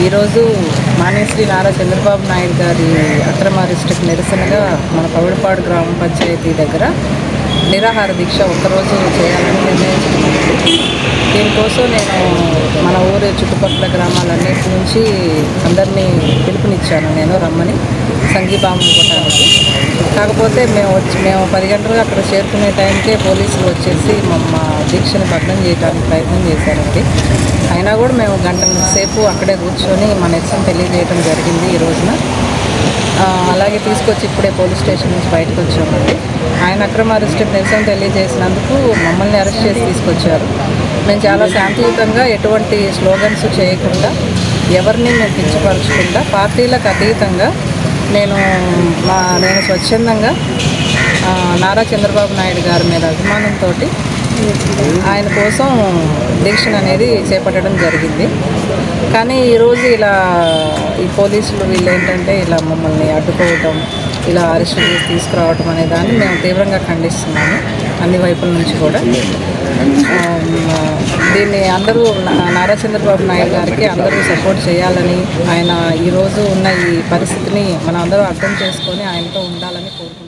ఈరోజు మానేశ్రీ నారా చంద్రబాబు నాయుడు గారి అక్రమ అరెస్టుకు నిరసనగా మన పవిడపాడు గ్రామ పంచాయతీ దగ్గర నిరాహార దీక్ష ఒక్కరోజు చేయాలని నిర్ణయించుకున్నాను దీనికోసం నేను మన ఊరు చుట్టుపక్కల గ్రామాలన్నిటి నుంచి అందరినీ పిలుపునిచ్చాను నేను రమ్మని సంఘీభావం ఇవ్వడానికి కాకపోతే మేము వచ్చి మేము పది గంటలకు అక్కడ చేరుకునే టైంకే పోలీసులు వచ్చేసి మా దీక్షను భగ్నం చేయడానికి ప్రయత్నం చేశారండి అయినా కూడా మేము గంట సేపు అక్కడే కూర్చొని మా నిరసన తెలియజేయడం జరిగింది ఈ రోజున ఆ, అలాగే తీసుకొచ్చి ఇప్పుడే పోలీస్ స్టేషన్ నుంచి బయటకు వచ్చామండి ఆయన అక్రమ అరెస్ట్ నిరసన తెలియజేసినందుకు మమ్మల్ని అరెస్ట్ చేసి తీసుకొచ్చారు మేము చాలా శాంతియుతంగా ఎటువంటి స్లోగన్స్ చేయకుండా ఎవరిని మేము కించపరచకుండా పార్టీలకు అతీతంగా నేను మా నేను స్వచ్ఛందంగా ఆ, నారా చంద్రబాబు నాయుడు గారి మీద అభిమానంతో ఆయన కోసం దీక్షను అనేది చేపట్టడం జరిగింది కానీ ఈరోజు ఇలా ఈ పోలీసులు వీళ్ళు ఏంటంటే ఇలా మమ్మల్ని అడ్డుకోవటం ఇలా అరెస్ట్ చేసి తీసుకురావటం అనే దాన్ని మేము తీవ్రంగా ఖండిస్తున్నాము అన్ని వైపుల నుంచి కూడా ఆ, దీన్ని అందరూ నా- నారా చంద్రబాబు నాయుడు గారికి అందరూ సపోర్ట్ చేయాలని ఆయన ఈరోజు ఉన్న ఈ పరిస్థితిని మనం అందరూ అర్థం చేసుకొని ఆయనతో ఉండాలని కోరుకుంటున్నాం